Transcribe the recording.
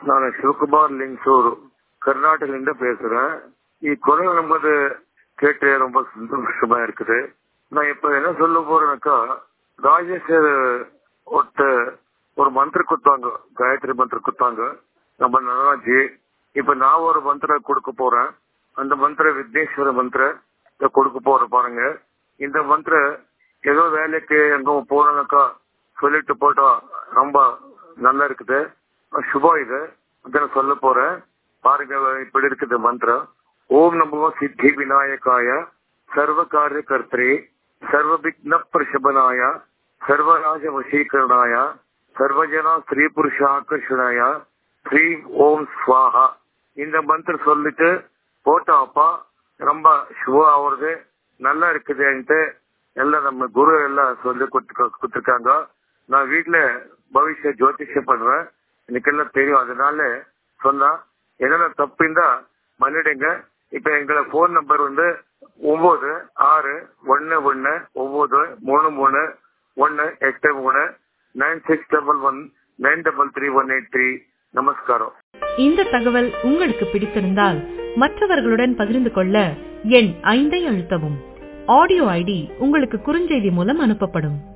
ನಾನು ಶಿವಕುಮಾರ್ ಲಿಂಗಸೂರು ಕರ್ನಾಟಕದಿಂದ பேசுறேன் ಈ குரல் நமது கேட்டு ரொம்ப சந்தோஷமா இருக்குது நான் இப்ப என்ன சொல்ல போறேன்னாக்கா ராஜேஷ் ஒருத்த ஒரு மந்திர குத்தாங்க காயத்ரி மந்திர குத்தாங்க நம்ம நல்லாஜி இப்ப நான் ஒரு மந்திர கொடுக்க போறேன் அந்த மந்திர விக்னேஸ்வர மந்திர இத கொடுக்க போறேன் பாருங்க இந்த மந்திர ஏதோ வேலைக்கு எங்க போறோம்னாக்கா சொல்லிட்டு போட்டா ரொம்ப நல்லா இருக்குது சுபம் இது இதை சொல்ல போறேன் பாருங்க இப்படி இருக்குது மந்திரம் ஓம் நமோ சித்தி விநாயகாய சர்வ காரிய கர்த்தரே சர்வ விக்ன பிரசபனாய சர்வராஜ வசீகரணாய சர்வஜனா ஸ்ரீ புருஷ ஆகர்ஷணாய ஸ்ரீ ஓம் ஸ்வாஹா இந்த மந்திரம் சொல்லிட்டு போட்டாப்பா ரொம்ப சுபம் ஆகுறது நல்லா இருக்குதுன்ட்டு எல்லாம் நம்ம குரு எல்லாம் சொல்லி கொடுத்துருக்காங்க நான் வீட்டுல பவிஷ்ய ஜோதிஷம் பண்றேன் எனக்கெல்லாம் தெரியும் அதனால சொன்னா என்னென்ன தப்புந்தா மன்னிடுங்க இப்ப எங்களை போன் நம்பர் வந்து ஒன்பது ஆறு ஒன்னு ஒன்னு ஒன்பது மூணு மூணு ஒன்னு எட்டு மூணு nine six double one nine double three one eight three நமஸ்காரம் இந்த தகவல் உங்களுக்கு பிடித்திருந்தால் மற்றவர்களுடன் பகிர்ந்து கொள்ள எண் ஐந்தை அழுத்தவும் ஆடியோ ஐடி உங்களுக்கு குறுஞ்செய்தி மூலம் அனுப்பப்படும்